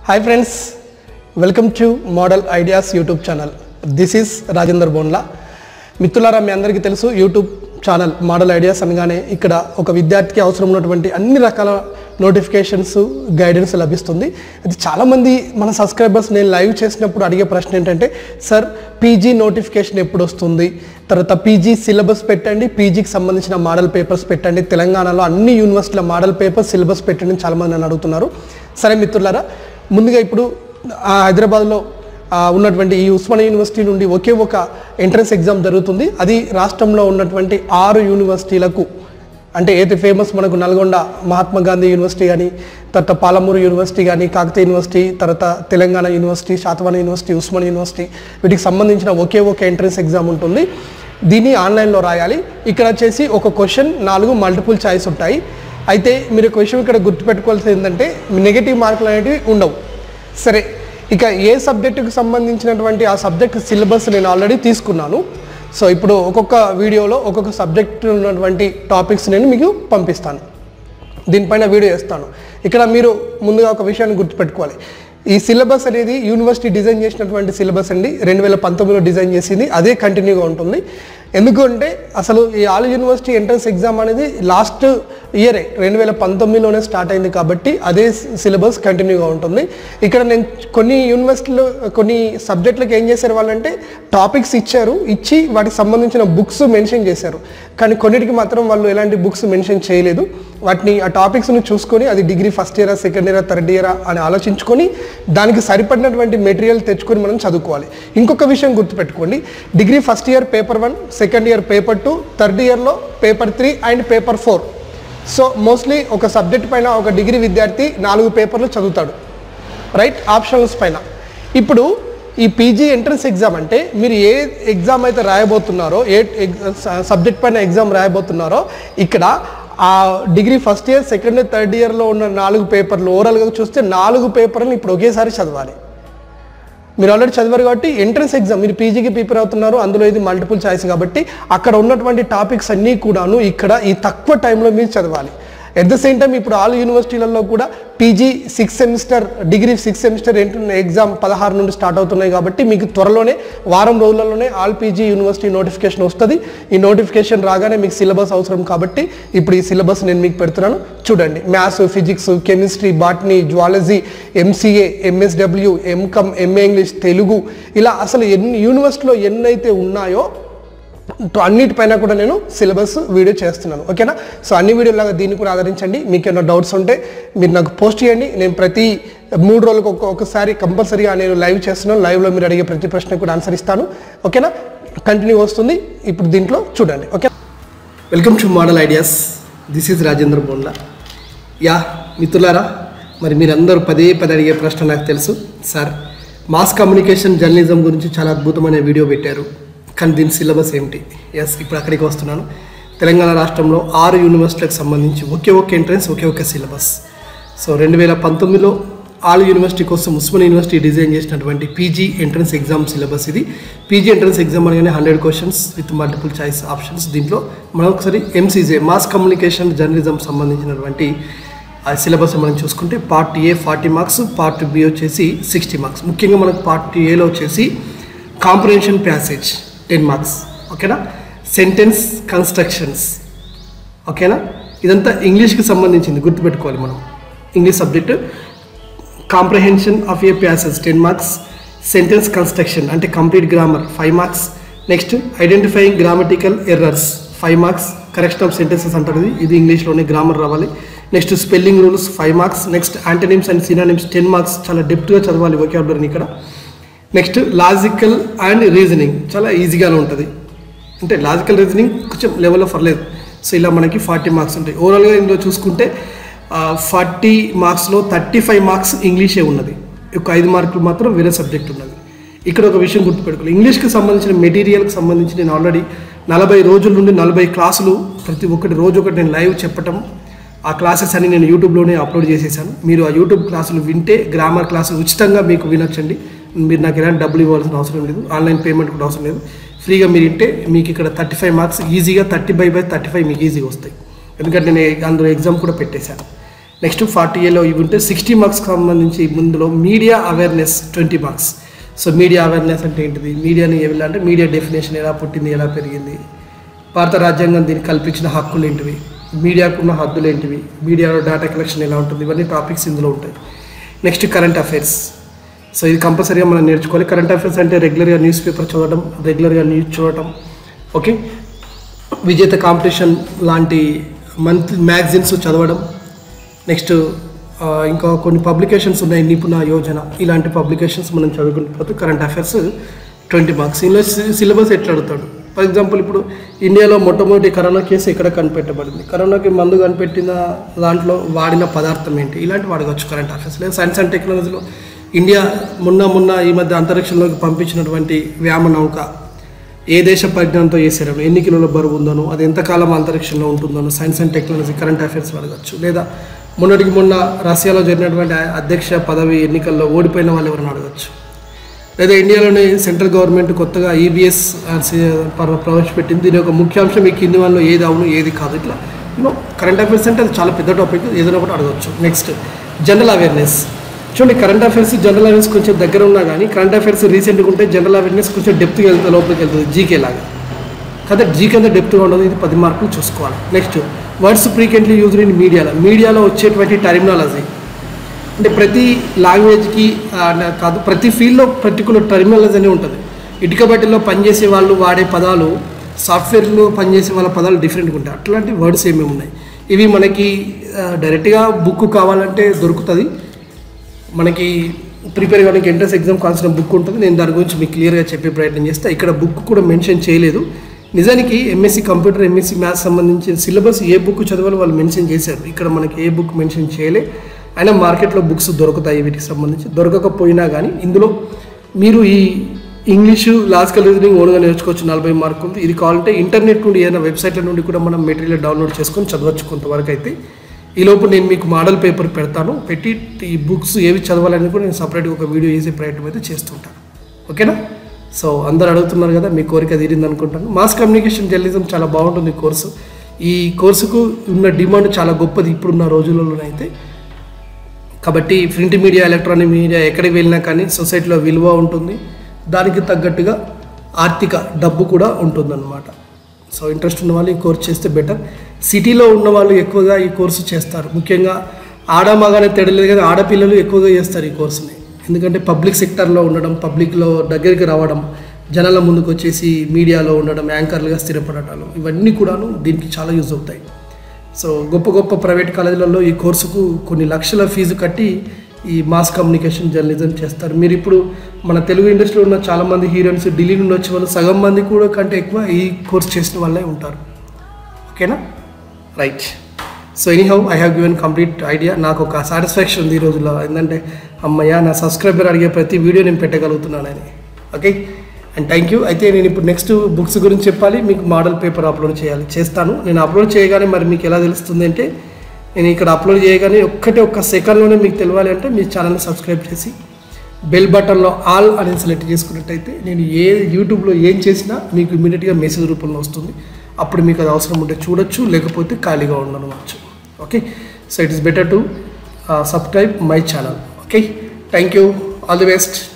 hi friends welcome to model ideas YouTube channel this is Rajender Bonla మిత్రులారా మీ అందరికీ తెలుసు యూట్యూబ్ ఛానల్ మోడల్ ఐడియాస్ అనగానే ఇక్కడ ఒక విద్యార్థికి అవసరం ఉన్నటువంటి అన్ని రకాల నోటిఫికేషన్స్ గైడెన్స్ లభిస్తుంది అది చాలామంది మన సబ్స్క్రైబర్స్ నేను లైవ్ చేసినప్పుడు అడిగే ప్రశ్న ఏంటంటే సార్ పీజీ నోటిఫికేషన్ ఎప్పుడు వస్తుంది తర్వాత పీజీ సిలబస్ పెట్టండి పీజీకి సంబంధించిన మోడల్ పేపర్స్ పెట్టండి తెలంగాణలో అన్ని యూనివర్సిటీల మోడల్ పేపర్స్ సిలబస్ పెట్టండి అని చాలామంది నన్ను అడుగుతున్నారు సరే మిత్రులారా ముందుగా ఇప్పుడు ఆ, హైదరాబాద్లో ఆ, ఉన్నటువంటి ఈ ఉస్మానియా యూనివర్సిటీ నుండి ఒకే ఒక ఎంట్రన్స్ ఎగ్జామ్ జరుగుతుంది అది రాష్ట్రంలో ఉన్నటువంటి ఆరు యూనివర్సిటీలకు అంటే ఏది ఫేమస్ మనకు నల్గొండ మహాత్మా గాంధీ యూనివర్సిటీ కానీ తర్వాత పాలమూరు యూనివర్సిటీ కానీ కాకతీయ యూనివర్సిటీ తర్వాత Telangana university Satavahana university Osmania university వీటికి సంబంధించిన ఒకే ఒక ఎంట్రన్స్ ఎగ్జామ్ ఉంటుంది దీన్ని ఆన్లైన్లో రాయాలి ఇక్కడ వచ్చేసి ఒక క్వశ్చన్ నాలుగు మల్టిపుల్ చాయిస్ ఉంటాయి అయితే మీరు ఒక విషయం ఇక్కడ గుర్తుపెట్టుకోవాల్సింది ఏంటంటే నెగిటివ్ మార్కులు అనేటివి ఉండవు సరే ఇక ఏ సబ్జెక్టుకు సంబంధించినటువంటి ఆ సబ్జెక్ట్ సిలబస్ నేను ఆల్రెడీ తీసుకున్నాను సో ఇప్పుడు ఒక్కొక్క వీడియోలో ఒక్కొక్క సబ్జెక్ట్ ఉన్నటువంటి టాపిక్స్ నేను మీకు పంపిస్తాను దీనిపైన వీడియో చేస్తాను ఇక్కడ మీరు ముందుగా ఒక విషయాన్ని గుర్తుపెట్టుకోవాలి ఈ సిలబస్ అనేది యూనివర్సిటీ డిజైన్ చేసినటువంటి సిలబస్ అండి రెండు వేల పంతొమ్మిదిలో డిజైన్ చేసింది అదే కంటిన్యూగా ఉంటుంది ఎందుకంటే అసలు ఈ ఆల్ యూనివర్సిటీ ఎంట్రన్స్ ఎగ్జామ్ అనేది లాస్ట్ ఇయరే రెండు వేల పంతొమ్మిదిలోనే స్టార్ట్ అయింది కాబట్టి అదే సిలబస్ కంటిన్యూగా ఉంటుంది ఇక్కడ నేను కొన్ని యూనివర్సిటీలో కొన్ని సబ్జెక్టులకు ఏం చేశారు వాళ్ళంటే టాపిక్స్ ఇచ్చారు ఇచ్చి వాటికి సంబంధించిన బుక్స్ మెన్షన్ చేశారు కానీ కొన్నిటికి మాత్రం వాళ్ళు ఎలాంటి బుక్స్ మెన్షన్ చేయలేదు వాటిని ఆ టాపిక్స్ను చూసుకొని అది డిగ్రీ ఫస్ట్ ఇయరా సెకండ్ ఇయరా థర్డ్ ఇయరా అని ఆలోచించుకొని దానికి సరిపడినటువంటి మెటీరియల్ తెచ్చుకొని మనం చదువుకోవాలి ఇంకొక విషయం గుర్తుపెట్టుకోండి degree first year paper one second year paper two third ఇయర్లో paper three and paper four so mostly ఒక సబ్జెక్ట్ పైన ఒక డిగ్రీ విద్యార్థి నాలుగు పేపర్లు చదువుతాడు రైట్ ఆప్షన్స్ పైన ఇప్పుడు ఈ పీజీ ఎంట్రన్స్ ఎగ్జామ్ అంటే మీరు ఏ ఎగ్జామ్ అయితే రాయబోతున్నారో ఏ సబ్జెక్ట్ పైన ఎగ్జామ్ రాయబోతున్నారో ఇక్కడ ఆ degree first year second year third ఇయర్లో ఉన్న నాలుగు పేపర్లు ఓవరాల్గా చూస్తే నాలుగు పేపర్లు ఇప్పుడు ఒకేసారి చదవాలి మీరు ఆల్రెడీ చదివారు కాబట్టి ఎంట్రన్స్ ఎగ్జామ్ మీరు పీజీకి ప్రిపేర్ అవుతున్నారు అందులో ఇది మల్టిపుల్ చాయిస్ కాబట్టి అక్కడ ఉన్నటువంటి టాపిక్స్ అన్నీ కూడాను ఇక్కడ ఈ తక్కువ టైంలో మీరు చదవాలి ఎట్ ద సేమ్ టైం ఇప్పుడు ఆల్ యూనివర్సిటీలలో కూడా PG six semester degree six semester exam పదహారు నుండి స్టార్ట్ అవుతున్నాయి కాబట్టి మీకు త్వరలోనే వారం రోజులలోనే ఆల్ పీజీ యూనివర్సిటీ నోటిఫికేషన్ వస్తుంది ఈ నోటిఫికేషన్ రాగానే మీకు సిలబస్ అవసరం కాబట్టి ఇప్పుడు ఈ సిలబస్ నేను మీకు పెడుతున్నాను చూడండి maths physics chemistry botany zoology MCA MSW MCom MA English Telugu ఇలా అసలు ఎన్ని యూనివర్సిటీలో ఎన్నైతే ఉన్నాయో అన్నిటిపైన కూడా నేను సిలబస్ వీడియో చేస్తున్నాను ఓకేనా సో అన్ని వీడియోలాగా దీన్ని కూడా ఆదరించండి మీకు ఏమైనా డౌట్స్ ఉంటే మీరు నాకు పోస్ట్ చేయండి నేను ప్రతి మూడు రోజులకు ఒక ఒకసారి కంపల్సరీగా నేను లైవ్ చేస్తున్నాను లైవ్లో మీరు అడిగే ప్రతి ప్రశ్నకు కూడా ఆన్సర్ ఇస్తాను ఓకేనా కంటిన్యూ వస్తుంది ఇప్పుడు దీంట్లో చూడండి okay welcome to model ideas this is Rajendra Bonla యా మిత్రులారా మరి మీరందరూ పదే పదే అడిగే ప్రశ్న నాకు తెలుసు సార్ మాస్ కమ్యూనికేషన్ జర్నలిజం గురించి చాలా అద్భుతమైన వీడియో పెట్టారు కానీ దీని సిలబస్ ఏమిటి ఎస్ ఇప్పుడు అక్కడికి వస్తున్నాను తెలంగాణ రాష్ట్రంలో ఆరు యూనివర్సిటీలకు సంబంధించి ఒకే ఒక్క ఎంట్రన్స్ ఒకే ఒక్క సిలబస్ సో రెండు వేల పంతొమ్మిదిలో ఆల్ యూనివర్సిటీ కోసం ఉస్మాన్ యూనివర్సిటీ డిజైన్ చేసినటువంటి పీజీ ఎంట్రన్స్ ఎగ్జామ్ సిలబస్ ఇది పీజీ ఎంట్రన్స్ ఎగ్జామ్ అనగానే hundred questions with multiple choice options దీంట్లో మనం ఒకసారి ఎంసీజే మాస్ కమ్యూనికేషన్ జర్నలిజం సంబంధించినటువంటి ఆ సిలబస్ మనం చూసుకుంటే part A forty marks part B వచ్చేసి సిక్స్టీ మార్క్స్ ముఖ్యంగా మనకు పార్ట్ ఏలో వచ్చేసి కాంప్రహెన్షన్ ప్యాసేజ్ టెన్ మార్క్స్ ఓకేనా సెంటెన్స్ కన్స్ట్రక్షన్స్ ఓకేనా ఇదంతా ఇంగ్లీష్కి సంబంధించింది గుర్తుపెట్టుకోవాలి మనం English subject comprehension of a passes ten marks sentence construction అంటే complete grammar five marks next identifying grammatical errors five marks correction of sentences అంటారు ఇది ఇది ఇంగ్లీష్లోనే గ్రామర్ రావాలి next spelling rules five marks next antonyms and synonyms ten marks చాలా డెప్త్గా చదవాలి ఒకేబులరీని ఇక్కడ నెక్స్ట్ లాజికల్ అండ్ రీజనింగ్ చాలా ఈజీగానే ఉంటుంది అంటే లాజికల్ రీజనింగ్ కొంచెం లెవెల్లో పర్లేదు సో ఇలా మనకి ఫార్టీ మార్క్స్ ఉంటాయి ఓవరాల్గా ఇందులో చూసుకుంటే ఫార్టీ మార్క్స్లో థర్టీ ఫైవ్ మార్క్స్ ఇంగ్లీషే ఉన్నది ఒక ఐదు మార్కులు మాత్రం వేరే సబ్జెక్ట్ ఉన్నది ఇక్కడ ఒక విషయం గుర్తుపెట్టుకోవాలి ఇంగ్లీష్కి సంబంధించిన మెటీరియల్కి సంబంధించి నేను ఆల్రెడీ నలభై రోజుల నుండి నలభై క్లాసులు ప్రతి ఒక్కటి రోజు ఒకటి నేను లైవ్ చెప్పటం ఆ క్లాసెస్ అన్ని నేను యూట్యూబ్లోనే అప్లోడ్ చేసేసాను మీరు ఆ యూట్యూబ్ క్లాసులు వింటే గ్రామర్ క్లాసులు ఉచితంగా మీకు వినొచ్చండి మీరు నాకు ఎలాంటి డబ్బులు ఇవ్వాల్సిన అవసరం లేదు ఆన్లైన్ పేమెంట్ కూడా అవసరం లేదు ఫ్రీగా మీరు వింటే మీకు ఇక్కడ థర్టీ ఫైవ్ మార్క్స్ ఈజీగా thirty by by thirty five మీకు ఈజీగా వస్తాయి ఎందుకంటే నేను అందులో ఎగ్జామ్ కూడా పెట్టేశాను నెక్స్ట్ ఫార్టీ ఏలో ఇవి ఉంటే సిక్స్టీ మార్క్స్ సంబంధించి ముందులో media awareness twenty marks so media awareness అంటే ఏంటిది మీడియాని ఎలా అంటే మీడియా డెఫినేషన్ ఎలా పుట్టింది ఎలా పెరిగింది భారత రాజ్యాంగం దీనికి కల్పించిన హక్కులు ఏంటివి మీడియాకు ఉన్న హద్దులు ఏంటివి మీడియాలో డేటా కలెక్షన్ ఎలా ఉంటుంది ఇవన్నీ టాపిక్స్ ఇందులో ఉంటాయి నెక్స్ట్ కరెంట్ అఫైర్స్ సో ఇది కంపల్సరీగా మనం నేర్చుకోవాలి కరెంట్ అఫైర్స్ అంటే రెగ్యులర్గా న్యూస్ పేపర్ చదవడం రెగ్యులర్గా న్యూస్ చూడటం ఓకే విజేత కాంపిటీషన్ లాంటి మంత్ మ్యాగజైన్స్ చదవడం నెక్స్ట్ ఆ, ఇంకా కొన్ని పబ్లికేషన్స్ ఉన్నాయి నిపుణ యోజన ఇలాంటి పబ్లికేషన్స్ మనం చదువుకుంటే కరెంట్ అఫైర్స్ ట్వంటీ మార్క్స్ ఇందులో సిలబస్ ఎట్లా అడుగుతాడు ఫర్ ఎగ్జాంపుల్ ఇప్పుడు ఇండియాలో మొట్టమొదటి కరోనా కేసు ఎక్కడ కనిపెట్టబడింది కరోనాకి మందు కనిపెట్టిన దాంట్లో వాడిన పదార్థం ఏంటి ఇలాంటివి అడగచ్చు కరెంట్ అఫైర్స్ లేదా సైన్స్ అండ్ టెక్నాలజీలో ఇండియా మొన్న మొన్న ఈ మధ్య అంతరిక్షంలోకి పంపించినటువంటి వ్యామ నౌక ఏ దేశ పరిజ్ఞానంతో చేశారో ఎన్ని కిలోల బరువు ఉందనో అది ఎంతకాలం అంతరిక్షంలో ఉంటుందనో science and technology current affairs అడగచ్చు లేదా మొన్నటికి మొన్న రష్యాలో జరిగినటువంటి అధ్యక్ష పదవి ఎన్నికల్లో ఓడిపోయిన వాళ్ళు ఎవరైనా అడగచ్చు లేదా ఇండియాలోని సెంట్రల్ గవర్నమెంట్ కొత్తగా ఈబీఎస్ ప్రవేశపెట్టింది దీని యొక్క ముఖ్యాంశం ఈ కింది వాళ్ళలో ఏది అవును ఏది కాదు ఇట్లా యూనో కరెంట్ అఫైర్స్ అంటే అది చాలా పెద్ద టాపిక్ ఏదైనా ఒకటి అడగచ్చు నెక్స్ట్ జనరల్ అవేర్నెస్ చూడండి కరెంట్ అఫైర్స్ జనరల్ అవేర్నెస్ కొంచెం దగ్గర ఉన్నా కానీ కరెంట్ అఫైర్స్ రీసెంట్గా ఉంటే జనరల్ అవేర్నెస్ కొంచెం డెప్త్గా వెళ్తే లోపలికి వెళ్తుంది జీకే లాగా కదా జీకే అంతా డెప్త్గా ఉండదు ఇది పది మార్కులు చూసుకోవాలి next words frequently used in మీడియాలో మీడియాలో వచ్చేటువంటి టర్మినాలజీ అంటే ప్రతి లాంగ్వేజ్కి ఆ, నా- కాదు ప్రతి ఫీల్డ్లో పర్టికులర్ టర్మినాలజీ అనే ఉంటుంది ఇటుక బట్టల్లో పనిచేసే వాళ్ళు వాడే పదాలు సాఫ్ట్వేర్లో పనిచేసే వాళ్ళ పదాలు డిఫరెంట్గా ఉంటాయి అట్లాంటి వర్డ్స్ ఏమేమి ఉన్నాయి ఇవి మనకి ఆ, డైరెక్ట్గా బుక్ కావాలంటే దొరుకుతుంది మనకి ప్రిపేర్ కావడానికి ఎంట్రన్స్ ఎగ్జామ్ కావాల్సిన బుక్ ఉంటుంది నేను దాని గురించి మీకు క్లియర్గా చెప్పే ప్రయత్నం చేస్తా ఇక్కడ బుక్ కూడా మెన్షన్ చేయలేదు నిజానికి ఎంఎస్సి కంప్యూటర్ ఎంఎస్సి మ్యాథ్స్ సంబంధించిన సిలబస్ ఏ బుక్ చదవాలో వాళ్ళు మెన్షన్ చేశారు ఇక్కడ మనకి ఏ బుక్ మెన్షన్ చేయలే అయినా మార్కెట్లో బుక్స్ దొరుకుతాయి వీటికి సంబంధించి దొరకకపోయినా కానీ ఇందులో మీరు ఈ ఇంగ్లీషు లాజికల్ రీజనింగ్ ఓన్గా నేర్చుకోవచ్చు నలభై మార్కులు ఇది కావాలంటే ఇంటర్నెట్ నుండి ఏదైనా వెబ్సైట్ల నుండి కూడా మనం మెటీరియల్ డౌన్లోడ్ చేసుకొని చదవచ్చు కొంతవరకు అయితే ఈలోపు నేను మీకు మోడల్ పేపర్ పెడతాను పెట్టి ఈ బుక్స్ ఏవి చదవాలని కూడా నేను సపరేట్గా ఒక వీడియో చేసే ప్రయత్నం అయితే చేస్తుంటాను ఓకేనా సో అందరు అడుగుతున్నారు కదా మీ కోరిక తీరింది అనుకుంటాను మాస్ కమ్యూనికేషన్ జర్నలిజం చాలా బాగుంటుంది ఈ కోర్సు ఈ కోర్సుకు ఉన్న డిమాండ్ చాలా గొప్పది ఇప్పుడున్న రోజులలోనైతే కాబట్టి ప్రింట్ మీడియా ఎలక్ట్రానిక్ మీడియా ఎక్కడికి వెళ్ళినా కానీ సొసైటీలో విలువ ఉంటుంది దానికి తగ్గట్టుగా ఆర్థిక డబ్బు కూడా ఉంటుందన్నమాట సో ఇంట్రెస్ట్ ఉన్న వాళ్ళు ఈ కోర్స్ చేస్తే బెటర్ సిటీలో ఉన్న వాళ్ళు ఎక్కువగా ఈ కోర్సు చేస్తారు ముఖ్యంగా ఆడ మగానే తెడలేదు కానీ ఆడపిల్లలు ఎక్కువగా చేస్తారు ఈ కోర్సుని ఎందుకంటే పబ్లిక్ సెక్టర్లో ఉండడం పబ్లిక్లో దగ్గరికి రావడం జనాల ముందుకు వచ్చేసి మీడియాలో ఉండడం యాంకర్లుగా స్థిరపడటాలు ఇవన్నీ కూడాను దీనికి చాలా యూజ్ అవుతాయి సో గొప్ప గొప్ప ప్రైవేట్ కాలేజీలలో ఈ కోర్సుకు కొన్ని లక్షల ఫీజు కట్టి ఈ మాస్ కమ్యూనికేషన్ జర్నలిజం చేస్తారు మీరు ఇప్పుడు మన తెలుగు ఇండస్ట్రీలో ఉన్న చాలామంది హీరోయిన్స్ ఢిల్లీ నుండి వచ్చే వాళ్ళు సగం మంది కూడా కంటే ఎక్కువ ఈ కోర్స్ చేసిన వాళ్ళే ఉంటారు ఓకేనా right so anyhow I have given complete idea నాకు ఒక సాటిస్ఫాక్షన్ ఉంది ఈ రోజుల్లో ఏంటంటే అమ్మయ్య నా సబ్స్క్రైబర్ అడిగే ప్రతి వీడియో నేను పెట్టగలుగుతున్నానని ఓకే అండ్ థ్యాంక్ యూ అయితే నేను ఇప్పుడు నెక్స్ట్ బుక్స్ గురించి చెప్పాలి మీకు మోడల్ పేపర్ అప్లోడ్ చేయాలి చేస్తాను నేను అప్లోడ్ చేయగానే మరి మీకు ఎలా తెలుస్తుంది అంటే నేను ఇక్కడ అప్లోడ్ చేయగానే ఒక్కటే ఒక్క సెకండ్లోనే మీకు తెలియాలి అంటే మీ ఛానల్ని సబ్స్క్రైబ్ చేసి బెల్ బటన్లో ఆల్ అనేది సెలెక్ట్ చేసుకున్నట్టయితే నేను ఏ యూట్యూబ్లో ఏం చేసినా మీకు ఇమీడియట్గా మెసేజ్ రూపంలో వస్తుంది అప్పుడు మీకు అది అవసరం ఉంటే చూడొచ్చు లేకపోతే ఖాళీగా ఉండవచ్చు okay so it is better to subscribe my channel okay thank you all the best